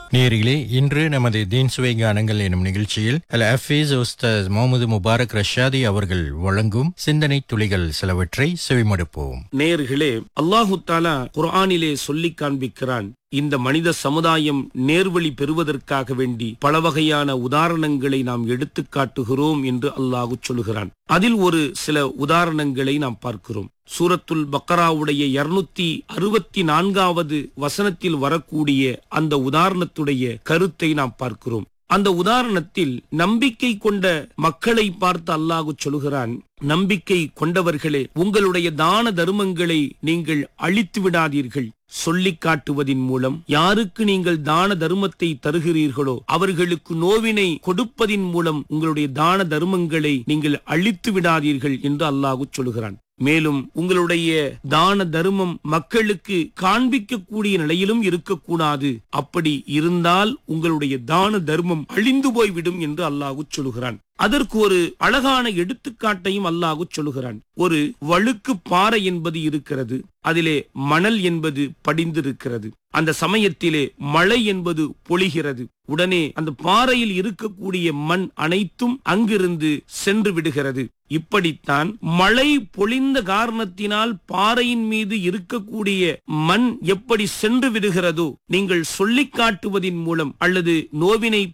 நேரிலே இன்று நமது தீன் சுவை கானங்கள் எனும் நிகழ்ச்சியில் அல் ஹஃபீஸ் உஸ்தாஸ் முகமது முபாரக் ரஷாதி அவர்கள் வழங்கும் சிந்தனை துளிகள் சிலவற்றை செவிமடுப்போம் நேர்களே அல்லாஹு தாலா குர்ஆனிலே சொல்லிக் காண்பிக்கிறான் இந்த மனித சமுதாயம் நேர்வழி பெறுவதற்காக வேண்டி பல வகையான உதாரணங்களை நாம் எடுத்துக் காட்டுகிறோம் என்று அல்லாஹு சொல்கிறான் அதில் ஒரு சில உதாரணங்களை நாம் பார்க்கிறோம் சூரத்துல் பக்கராவுடைய இருநூத்தி அறுபத்தி நான்காவது வசனத்தில் வரக்கூடிய அந்த உதாரணத்துடைய கருத்தை நாம் பார்க்கிறோம் அந்த உதாரணத்தில் நம்பிக்கை கொண்ட மக்களை பார்த்து அல்லாஹு சொல்கிறான் நம்பிக்கை கொண்டவர்களே உங்களுடைய தான தர்மங்களை நீங்கள் அழித்து விடாதீர்கள் சொல்லிக் காட்டுவதின் மூலம் யாருக்கு நீங்கள் தான தர்மத்தை தருகிறீர்களோ அவர்களுக்கு நோவினை கொடுப்பதின் மூலம் உங்களுடைய தான தர்மங்களை நீங்கள் அழித்து விடாதீர்கள் என்று அல்லாஹு சொல்கிறான் மேலும் உங்களுடைய தான தர்மம் மக்களுக்கு காண்பிக்கக்கூடிய நிலையிலும் இருக்கக்கூடாது அப்படி இருந்தால் உங்களுடைய தான தர்மம் அழிந்து போய்விடும் என்று அல்லாஹு சொல்கிறான் அதற்கு ஒரு அழகான எடுத்துக்காட்டையும் அல்லாஹு சொல்கிறான் ஒரு வழுக்கு பாறை என்பது இருக்கிறது அதிலே மணல் என்பது படிந்திருக்கிறது அந்த சமயத்திலே மழை என்பது பொழிகிறது உடனே அந்த பாறையில் இருக்கக்கூடிய மண் அனைத்தும் அங்கிருந்து சென்று விடுகிறது இப்படித்தான் மழை பொழிந்த காரணத்தினால் பாறையின் மீது இருக்கக்கூடிய மண் எப்படி சென்று விடுகிறதோ நீங்கள் சொல்லிக் காட்டுவதின் மூலம் அல்லது நோவினை